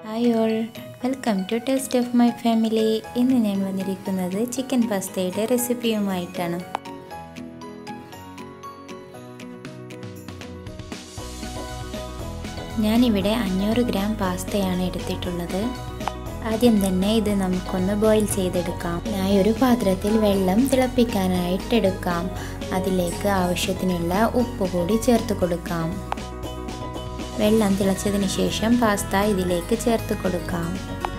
Hi all welcome to taste of my family ഇന്ന് ഞാൻ വന്നിരിക്കുന്നത് ചിക്കൻ പാസ്തയുടെ റെസിപ്പിയുമായിട്ടാണ് ഞാനിവിടെ അഞ്ഞൂറ് ഗ്രാം പാസ്തയാണ് എടുത്തിട്ടുള്ളത് ആദ്യം തന്നെ ഇത് നമുക്കൊന്ന് ബോയിൽ ചെയ്തെടുക്കാം ഞാൻ ഒരു പാത്രത്തിൽ വെള്ളം തിളപ്പിക്കാനായിട്ട് എടുക്കാം അതിലേക്ക് ആവശ്യത്തിനുള്ള ഉപ്പ് കൂടി ചേർത്ത് കൊടുക്കാം വെള്ളം തിളച്ചതിന് ശേഷം പാസ്ത ഇതിലേക്ക് ചേർത്ത് കൊടുക്കാം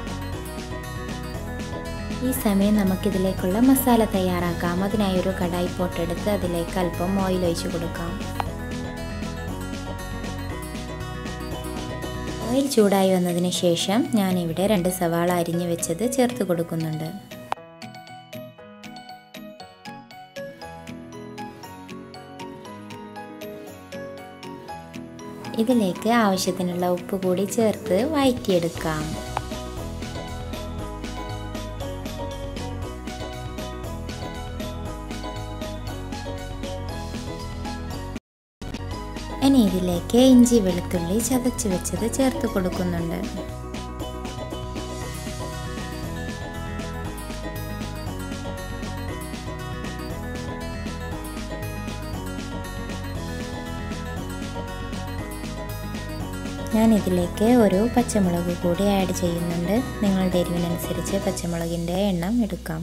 ഈ സമയം നമുക്കിതിലേക്കുള്ള മസാല തയ്യാറാക്കാം അതിനായി ഒരു കടായി പോട്ടെടുത്ത് അതിലേക്ക് അല്പം ഓയിൽ ഒഴിച്ചു കൊടുക്കാം ഓയിൽ ചൂടായി വന്നതിന് ശേഷം ഞാനിവിടെ രണ്ട് സവാള അരിഞ്ഞു വെച്ചത് ചേർത്ത് കൊടുക്കുന്നുണ്ട് ഇതിലേക്ക് ആവശ്യത്തിനുള്ള ഉപ്പ് കൂടി ചേർത്ത് വഴറ്റിയെടുക്കാം ഇനി ഇതിലേക്ക് ഇഞ്ചി വെളുത്തുള്ളി ചതച്ച് വെച്ചത് ചേർത്ത് കൊടുക്കുന്നുണ്ട് ഞാൻ ഇതിലേക്ക് ഒരു പച്ചമുളക് കൂടി ആഡ് ചെയ്യുന്നുണ്ട് നിങ്ങളുടെ എരിവിനനുസരിച്ച് പച്ചമുളകിൻ്റെ എണ്ണം എടുക്കാം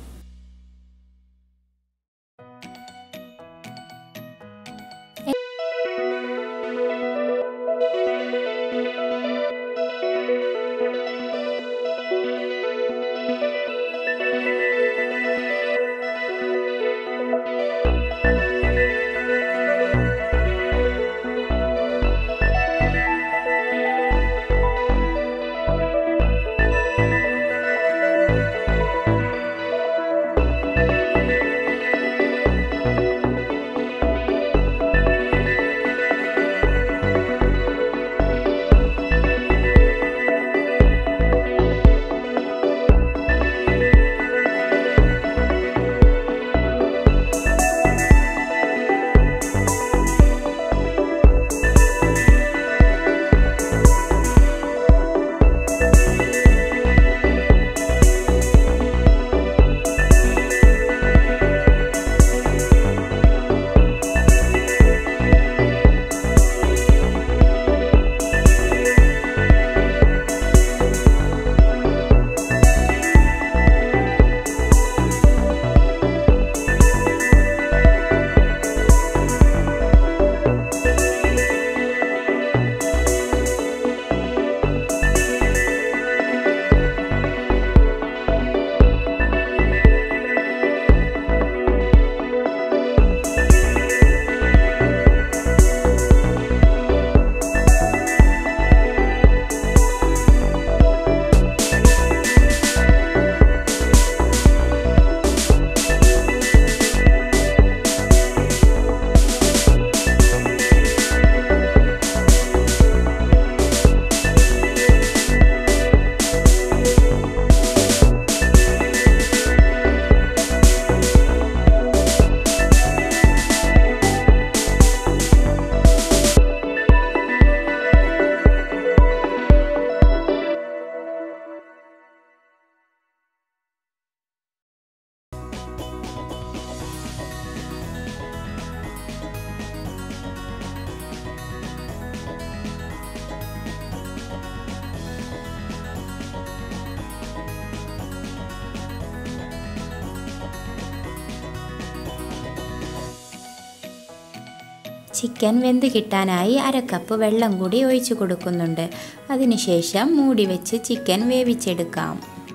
ചിക്കൻ വെന്ത് കിട്ടാനായി അര കപ്പ് വെള്ളം കൂടി ഒഴിച്ചു കൊടുക്കുന്നുണ്ട് അതിനുശേഷം മൂടി വെച്ച് ചിക്കൻ വേവിച്ചെടുക്കാം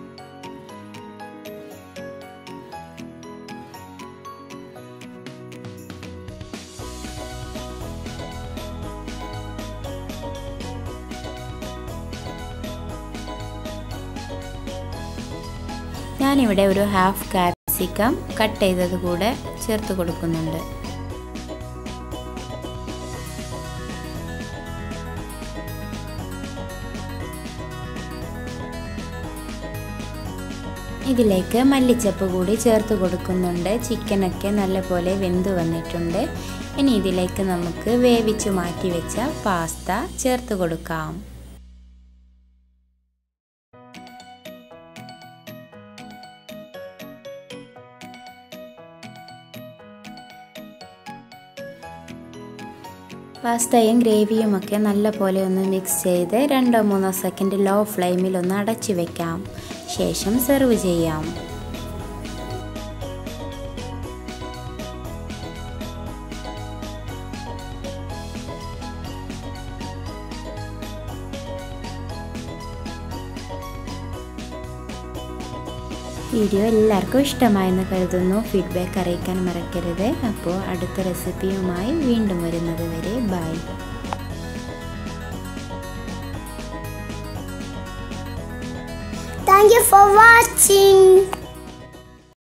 ഞാനിവിടെ ഒരു ഹാഫ് കാപ്സിക്കം കട്ട് ചെയ്തത് കൂടെ ചേർത്ത് കൊടുക്കുന്നുണ്ട് ഇതിലേക്ക് മല്ലിച്ചപ്പ് കൂടി ചേർത്ത് കൊടുക്കുന്നുണ്ട് ചിക്കനൊക്കെ നല്ലപോലെ വെന്ത് വന്നിട്ടുണ്ട് ഇനി ഇതിലേക്ക് നമുക്ക് വേവിച്ച് മാറ്റി വെച്ച പാസ്ത ചേർത്ത് കൊടുക്കാം പാസ്തയും ഗ്രേവിയും ഒക്കെ നല്ല പോലെ ഒന്ന് മിക്സ് ചെയ്ത് രണ്ടോ മൂന്നോ സെക്കൻഡ് ലോ ഫ്ലെയിമിൽ ഒന്ന് അടച്ചു വെക്കാം ശേഷം സെർവ് ചെയ്യാം വീഡിയോ എല്ലാവർക്കും ഇഷ്ടമായെന്ന് കരുതുന്നു ഫീഡ്ബാക്ക് അറിയിക്കാൻ മറക്കരുത് അപ്പോൾ അടുത്ത റെസിപ്പിയുമായി വീണ്ടും വരുന്നത് വരെ bye Thank you for watching.